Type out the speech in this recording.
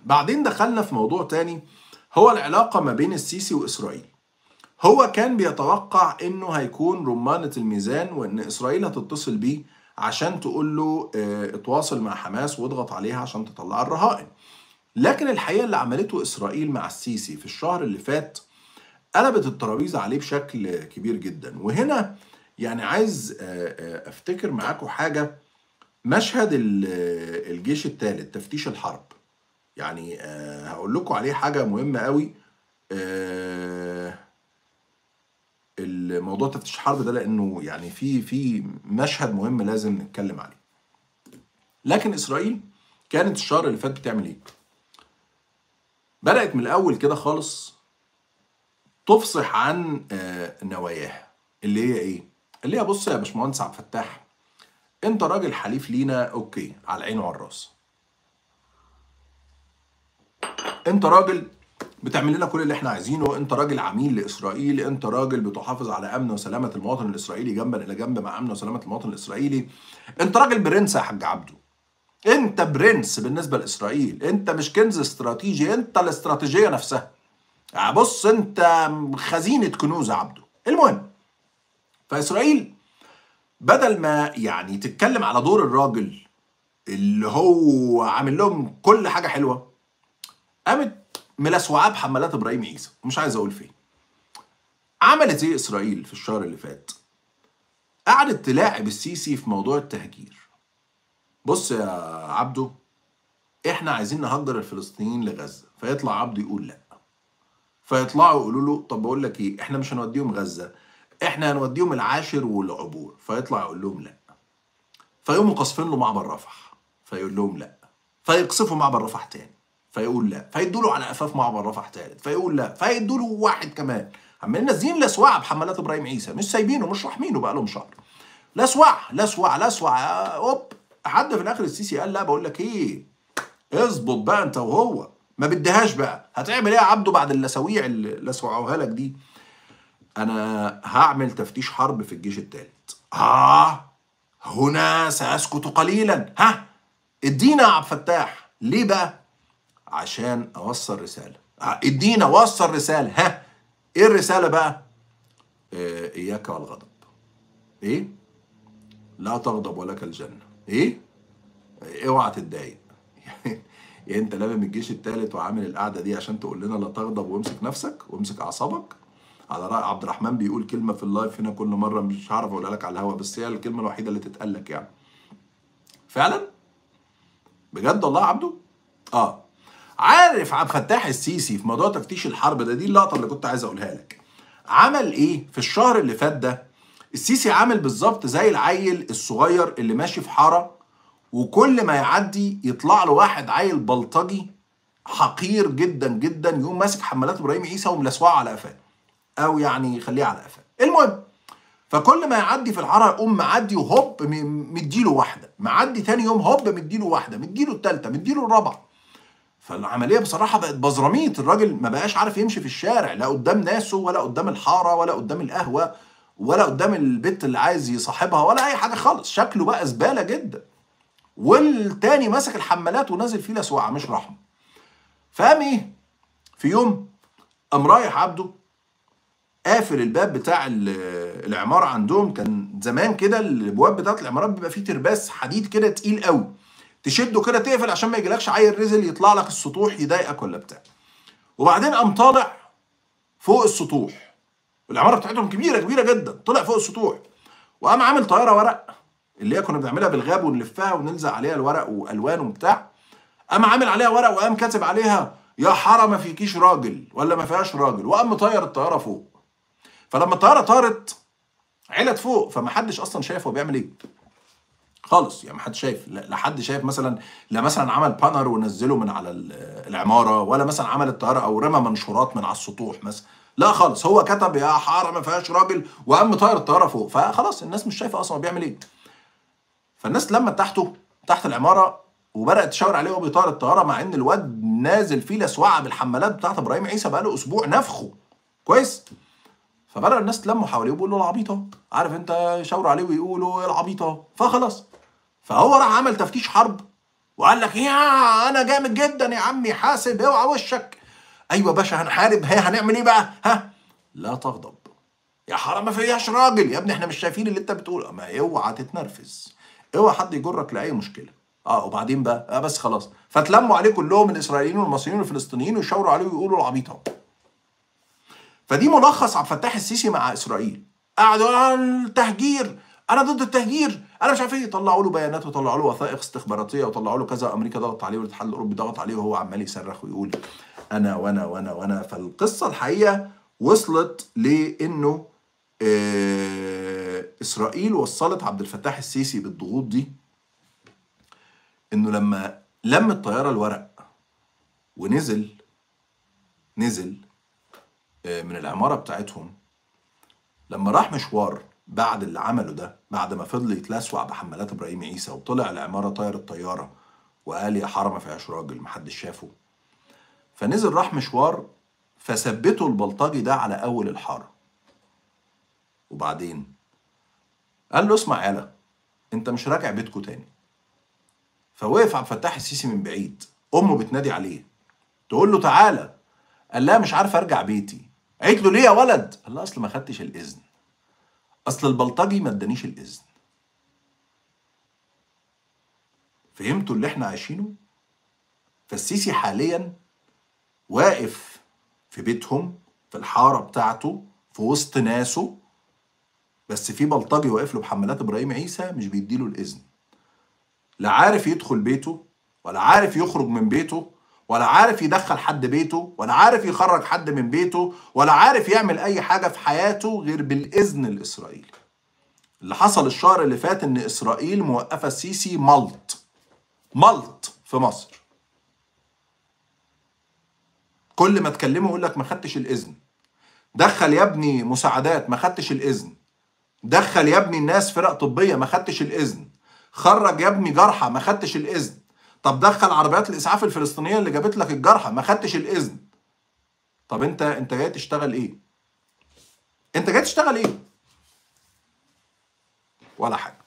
بعدين دخلنا في موضوع تاني هو العلاقة ما بين السيسي وإسرائيل هو كان بيتوقع انه هيكون رمانة الميزان وان اسرائيل هتتصل بيه عشان تقول له اه اتواصل مع حماس واضغط عليها عشان تطلع الرهائن لكن الحقيقة اللي عملته اسرائيل مع السيسي في الشهر اللي فات قلبت الترابيزة عليه بشكل كبير جدا وهنا يعني عايز اه افتكر معاكم حاجة مشهد الجيش الثالث تفتيش الحرب يعني اه هقول لكم عليه حاجة مهمة قوي اه الموضوع تفتيش الحرب ده لانه يعني في في مشهد مهم لازم نتكلم عليه. لكن اسرائيل كانت الشهر اللي فات بتعمل ايه؟ بدات من الاول كده خالص تفصح عن نواياها اللي هي ايه؟ اللي هي بص يا باشمهندس عبد الفتاح انت راجل حليف لينا اوكي على العين وعلى الراس. انت راجل بتعمل لنا كل اللي احنا عايزينه انت راجل عميل لاسرائيل انت راجل بتحافظ على امن وسلامه المواطن الاسرائيلي جنبا الى جنب مع امن وسلامه المواطن الاسرائيلي انت راجل برنس يا حاج عبده انت برنس بالنسبه لاسرائيل انت مش كنز استراتيجي انت الاستراتيجيه نفسها بص انت خزينه كنوز يا عبده المهم فاسرائيل بدل ما يعني تتكلم على دور الراجل اللي هو عامل لهم كل حاجه حلوه قامت ملسوعاه بحملات ابراهيم عيسى مش عايز اقول فين عملت ايه اسرائيل في الشهر اللي فات قعدت تلاعب السيسي في موضوع التهجير بص يا عبده احنا عايزين نهجر الفلسطينيين لغزه فيطلع عبده يقول لا فيطلعوا يقولوا له طب بقول لك ايه احنا مش هنوديهم غزه احنا هنوديهم العاشر والعبور فيطلع يقول لهم لا فيقوموا قاصفين له معبر رفح فيقول لهم لا فيقصفوا معبر رفح تاني فيقول لا فيدوا له على قفاف معبر رفح ثالث فيقول لا فيدوا له واحد كمان عمالين نازلين لسوعه بحملات ابراهيم عيسى مش سايبينه مش راحمينه بقى لهم شهر لسوع لسوع لسوع اوب حد في الاخر السيسي قال لا بقول لك ايه اظبط بقى انت وهو ما بديهاش بقى هتعمل ايه يا عبده بعد اللساويع اللي لسوعوها لك دي انا هعمل تفتيش حرب في الجيش الثالث اه هنا ساسكت قليلا ها ادينا يا عبد الفتاح ليه بقى عشان اوصل رساله ادينا وصل رساله ها ايه الرساله بقى آه اياك والغضب ايه لا تغضب ولك الجنه ايه اوعى تتضايق يعني انت لامم الجيش الثالث وعامل القعده دي عشان تقول لنا لا تغضب وامسك نفسك وامسك اعصابك على راي عبد الرحمن بيقول كلمه في اللايف هنا كل مره مش هعرف اقولها لك على الهوا بس هي الكلمه الوحيده اللي تتقال لك يعني فعلا بجد والله يا عبده اه عارف عبد الفتاح السيسي في موضوع تفتيش الحرب ده دي اللقطه اللي كنت عايز اقولها لك عمل ايه في الشهر اللي فات ده السيسي عامل بالظبط زي العيل الصغير اللي ماشي في حاره وكل ما يعدي يطلع له واحد عيل بلطجي حقير جدا جدا يقوم ماسك حمالات ابراهيم عيسى وملسوعه على قفاه او يعني يخليه على قفاه المهم فكل ما يعدي في الحاره يقوم معدي وهوب مديله واحده معدي تاني يوم هوب مديله واحده مديله الثالثه مديله الرابعه فالعمليه بصراحه بقت بزراميط الراجل ما بقاش عارف يمشي في الشارع لا قدام ناسه ولا قدام الحاره ولا قدام القهوه ولا قدام البت اللي عايز يصاحبها ولا اي حاجه خالص شكله بقى زباله جدا والتاني ماسك الحمالات ونازل فيه لسوعه مش رحمه فقام ايه في يوم قام رايح عبده قافل الباب بتاع العماره عندهم كان زمان كده الابواب بتاعت العمارات بيبقى فيه ترباس حديد كده تقيل قوي تشده كده تقفل عشان ما يجيلكش عيل رزل يطلع لك السطوح يضايقك ولا بتاع وبعدين قام طالع فوق السطوح العماره بتاعتهم كبيره كبيره جدا طلع فوق السطوح وقام عامل طياره ورق اللي هي كنا بنعملها بالغاب ونلفها ونلزق عليها الورق والوان وبتاع قام عامل عليها ورق وقام كاتب عليها يا حاره ما فيكيش راجل ولا ما فيهاش راجل وقام مطير الطياره فوق فلما الطياره طارت علت فوق فمحدش اصلا شايف هو بيعمل ايه خالص يعني محدش شايف لا حد شايف مثلا لا مثلا عمل بانر ونزله من على العماره ولا مثلا عمل الطياره او رمى منشورات من على السطوح مثلا لا خالص هو كتب يا حاره ما فيهاش راجل وقام مطير الطياره فوق فخلاص الناس مش شايفه اصلا هو بيعمل ايه فالناس لما تحته تحت العماره وبدات تشاور عليه وهو بيطير الطياره مع ان الواد نازل فيه لسوعه بالحمالات بتاعت ابراهيم عيسى بقاله اسبوع نفخه كويس فبدا الناس تلموا حواليه وبيقولوا العبيط اهو عارف انت يشاوروا عليه ويقولوا العبيط اهو فخلاص فهو راح عمل تفتيش حرب وقال لك يا انا جامد جدا يا عمي حاسب اوعى وشك ايوه يا باشا هنحارب هي هنعمل ايه بقى ها لا تغضب يا حرام ما فيهاش راجل يا ابني احنا مش شايفين اللي انت بتقوله ما اوعى تتنرفز اوعى حد يجرك لاي مشكله اه وبعدين بقى آه بس خلاص فتلموا عليه كلهم الاسرائيليين والمصريين والفلسطينيين ويشاوروا عليه ويقولوا العبيط اهو فدي ملخص عبد الفتاح السيسي مع اسرائيل قعدوا يقولوا التهجير انا ضد التهجير انا مش عارف ايه طلعوا له بيانات وطلعوا له وثائق استخباراتيه وطلعوا له كذا امريكا ضغط عليه والاتحاد الاوروبي ضغط عليه وهو عمال يصرخ ويقول انا وانا وانا وانا فالقصه الحقيقه وصلت لانه آه، اسرائيل وصلت عبد الفتاح السيسي بالضغوط دي انه لما لم الطياره الورق ونزل نزل آه، من العماره بتاعتهم لما راح مشوار بعد اللي عمله ده بعد ما فضل يتلسوع بحمالات ابراهيم عيسى وطلع العماره طاير الطياره وقال يا حرم ما فيهاش راجل محدش شافه فنزل راح مشوار فثبته البلطجي ده على اول الحاره وبعدين قال له اسمع يالا انت مش راجع بيتكو تاني فوقف عبد الفتاح السيسي من بعيد امه بتنادي عليه تقول له تعالى قال لها مش عارف ارجع بيتي قالت له ليه يا ولد قال لها اصل ما خدتش الاذن اصل البلطجي ما ادانيش الاذن فهمتوا اللي احنا عايشينه فالسيسي حاليا واقف في بيتهم في الحاره بتاعته في وسط ناسه بس في بلطجي واقف له بحملات ابراهيم عيسى مش بيديله الاذن لا عارف يدخل بيته ولا عارف يخرج من بيته ولا عارف يدخل حد بيته ولا عارف يخرج حد من بيته ولا عارف يعمل اي حاجه في حياته غير بالاذن الاسرائيلي اللي حصل الشهر اللي فات ان اسرائيل موقفه السيسي ملط ملط في مصر كل ما تكلمه يقول لك ما خدتش الاذن دخل يا ابني مساعدات ما خدتش الاذن دخل يا ابني الناس فرق طبيه ما خدتش الاذن خرج يا ابني جرحى ما خدتش الاذن طب دخل عربيات الاسعاف الفلسطينيه اللي جابت لك الجرحى ما خدتش الاذن طب انت انت جاي تشتغل ايه انت جاي تشتغل ايه ولا حاجه